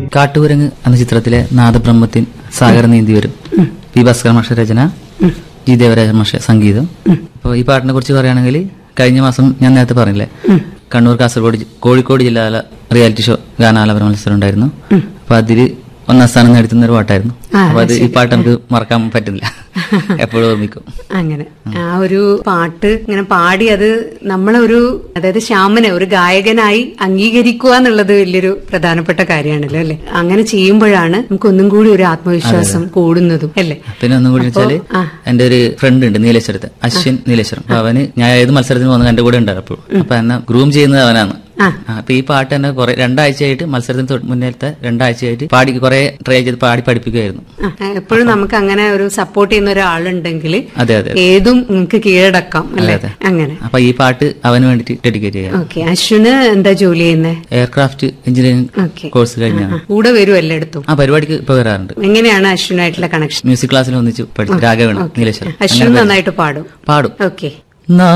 കാട്ടുകുരങ്ങ് എന്ന ചിത്രത്തിലെ നാദബ്രഹ്മത്തിൻ സാഗർ നീന്തി വരും പി ഭാസ്കർ മാഷ രചന ജി ദേവരാജ മാഷ സംഗീതം അപ്പോൾ ഈ പാട്ടിനെ കുറിച്ച് പറയുകയാണെങ്കിൽ കഴിഞ്ഞ മാസം ഞാൻ നേരത്തെ പറഞ്ഞില്ലേ കണ്ണൂർ കാസർഗോഡ് ജി- കോഴിക്കോട് ജില്ലാല റിയാലിറ്റി ഷോ ഗാനാലാപന മത്സരം ഉണ്ടായിരുന്നു അപ്പൊ അതിൽ ഒന്നാം സ്ഥാനം നേടുന്ന ഒരു പാട്ടായിരുന്നു ആ, അപ്പൊ അത് ഈ പാട്ട് നമുക്ക് മറക്കാൻ പറ്റുന്നില്ല എപ്പോഴും ഓർമ്മിക്കും അങ്ങനെ ആ ഒരു പാട്ട് ഇങ്ങനെ പാടി അത് നമ്മളെ ഒരു അതായത് ശ്യാമനെ ഒരു ഗായകനായി അംഗീകരിക്കുക എന്നുള്ളത് വലിയൊരു പ്രധാനപ്പെട്ട കാര്യമാണല്ലോ അല്ലെ അങ്ങനെ ചെയ്യുമ്പോഴാണ് നമുക്ക് ഒന്നും കൂടി ഒരു ആത്മവിശ്വാസം കൂടുന്നതും അല്ലേ പിന്നെ ഒന്നും കൂടി വെച്ചാല് ആ. എന്റെ ഒരു ഫ്രണ്ട് ഉണ്ട് നീലേശ്വരത്ത് അശ്വിൻ നീലേശ്വരം അപ്പൊ അവന് ഞാൻ ഏത് മത്സരത്തിന് പോകുന്ന എന്റെ കൂടെ ഉണ്ടാവും എപ്പോഴും അപ്പൊ എന്നെ ഗ്രൂം ചെയ്യുന്നത് അവനാണ് ആ. ആ, അപ്പൊ ഈ പാട്ട് എന്നെ കുറെ രണ്ടാഴ്ചയായിട്ട് മത്സരത്തിന് തൊട്ട് മുന്നേത്തെ രണ്ടാഴ്ചയായിട്ട് പാടി കുറെ ട്രൈ ചെയ്ത് പാടി പഠിപ്പിക്കുകയായിരുന്നു ആ, എപ്പോഴും നമുക്ക് അങ്ങനെ ഒരു സപ്പോർട്ട് ചെയ്യുന്ന ഒരാളുണ്ടെങ്കിൽ അതെ അതെ ഏതും നമുക്ക് കീഴടക്കാം അല്ലെ അതെ. അങ്ങനെ അപ്പൊ ഈ പാട്ട് അവന് വേണ്ടിട്ട് ഡെഡിക്കേറ്റ് ചെയ്യാം ഓക്കെ അശ്വിന് എന്താ ജോലി ചെയ്യുന്നത് എയർക്രാഫ്റ്റ് എഞ്ചിനീയറിംഗ് ഓക്കെ കോഴ്സ് കഴിഞ്ഞാണ് കൂടെ വരും എല്ലായിടത്തും ആ പരിപാടിക്ക് ഇപ്പൊ വരാറുണ്ട് എങ്ങനെയാണ് അശ്വിനായിട്ടുള്ള കണക്ഷൻ മ്യൂസിക് ക്ലാസ്സിൽ ഒന്നിച്ച് പഠിച്ചു രാഘവണ് നീലേശ്വരം അശ്വിൻ നന്നായിട്ട് പാടും പാടും ഓക്കെ നാ